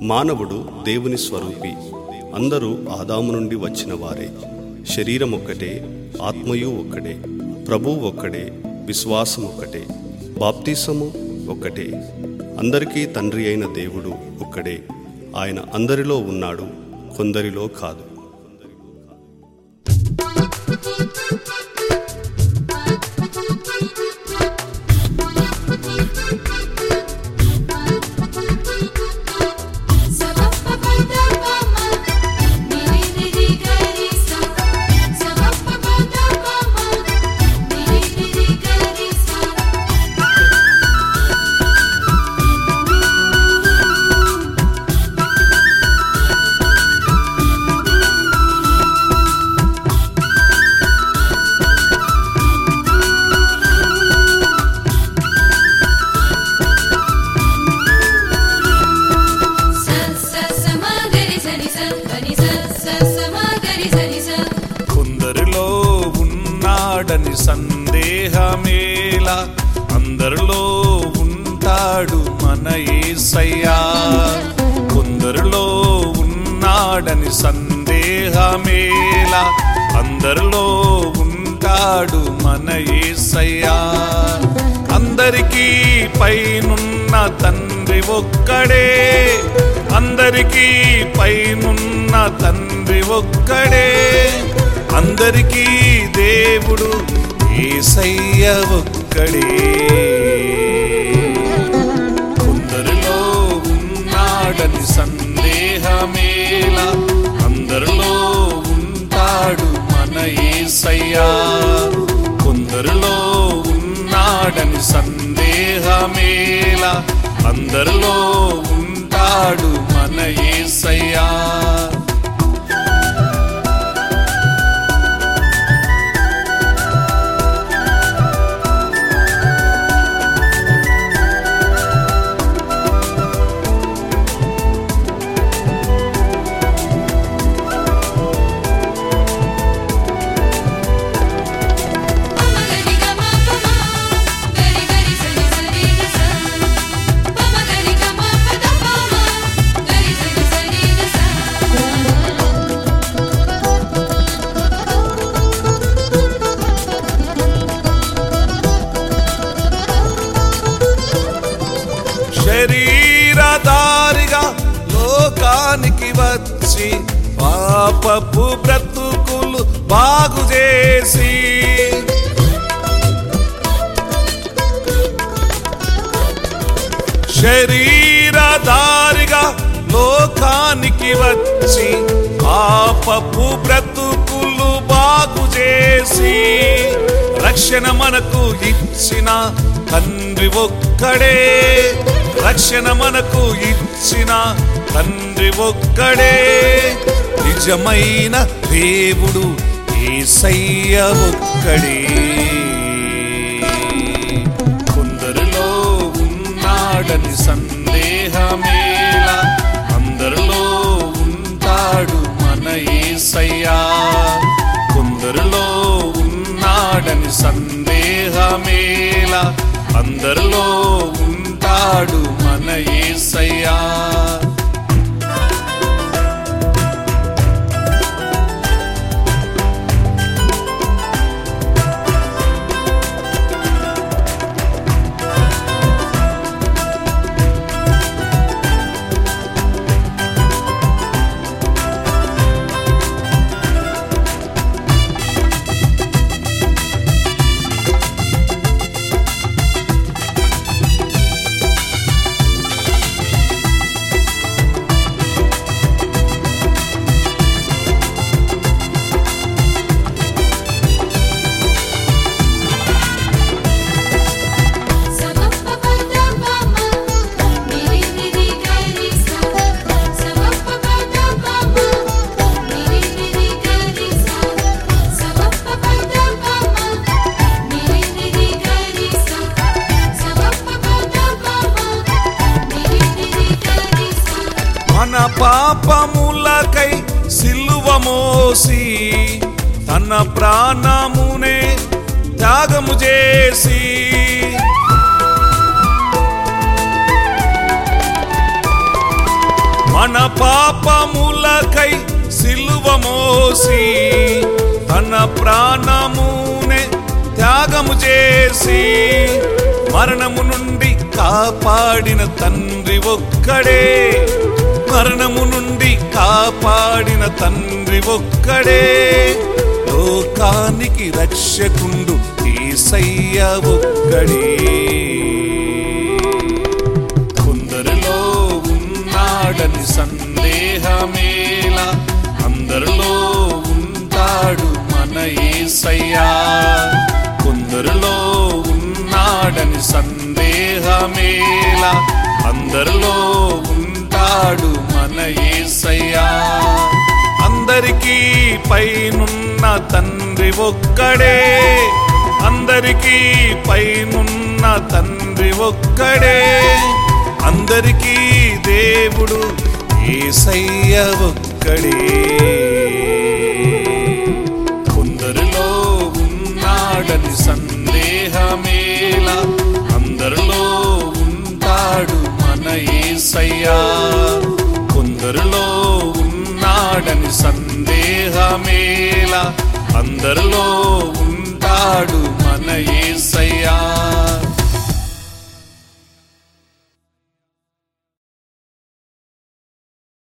మానవుడు దేవుని స్వరూపి అందరూ ఆదాము నుండి వచ్చిన వారే శరీరం ఒక్కటే ఆత్మయు ఒక్కడే ప్రభువు ఒక్కడే విశ్వాసం ఒక్కటే బాప్తిసము ఒక్కటే అందరికీ తండ్రి అయిన దేవుడు ఒక్కడే ఆయన అందరిలో ఉన్నాడు కొందరిలో కాదు కొందరిలో ఉన్నాడని సందేహమేలా అందరిలో ఉంటాడు మన ఏసయ్యా కొందరిలో ఉన్నాడని సందేహమేలా అందరిలో ఉంటాడు మన ఏసయ్యా అందరికీ పైనున్న తండ్రి ఒక్కడే అందరికీ పైనున్న తండ్రి ఒక్కడే అందరికీ దేవుడు ఏసయ్య ఒక్కడే కొందరిలో ఉన్నాడని సందేహమేలా అందరిలో ఉంటాడు మన ఏసయ్యా కొందరిలో ఉన్నాడని సందేహమేలా అందరిలో ఉంటాడు మన ఏసయ్యా శరీరధారిగా లోకానికి వచ్చి పాపపు బ్రతుకులు బాగు చేసి శరీరధారిగా లోకానికి వచ్చి పాపపు బ్రతుకులు బాగు చేసి రక్షణ మనకు ఇచ్చిన తండ్రి ఒక్కడే రక్షణ మనకు ఇచ్చిన తండ్రి ఒక్కడే నిజమైన దేవుడు ఏసయ్య ఒక్కడే కొందరిలో ఉన్నాడని సందేహమేలా అందరిలో ఉంటాడు మన ఏసయ్యా కొందరిలో ఉన్నాడని సందేహమేలా అందరిలో ఉంటాడు మన ఏసయ్యా మన పాపములకై సిలువ మోసి తన ప్రాణమునే త్యాగము చేసి పాపములకై సిలువ మోసి తన ప్రాణమునే త్యాగము చేసి మరణము నుండి కాపాడిన తండ్రి ఒక్కడే మరణము నుండి కాపాడిన తండ్రి ఒక్కడే లోకానికి రక్షకుండు ఏసయ్య ఒక్కడే కొందరిలో ఉన్నాడని సందేహమేలా అందరిలో ఉంటాడు మన ఏసయ్యా కొందరిలో ఉన్నాడని సందేహమేలా అందరిలో ఉంటాడు మన ఏసయ్యా అందరికీ పైనున్న తండ్రి ఒక్కడే అందరికీ పైనున్న తండ్రి ఒక్కడే అందరికీ దేవుడు ఏసయ్య ఒక్కడే కొందరిలో ఉన్నాడని సందేహమేలా అందరిలో ఉంటాడు మన ఏసయ్యా కొందరిలో ఉన్నాడని సందేహమేలా అందరిలో ఉంటాడు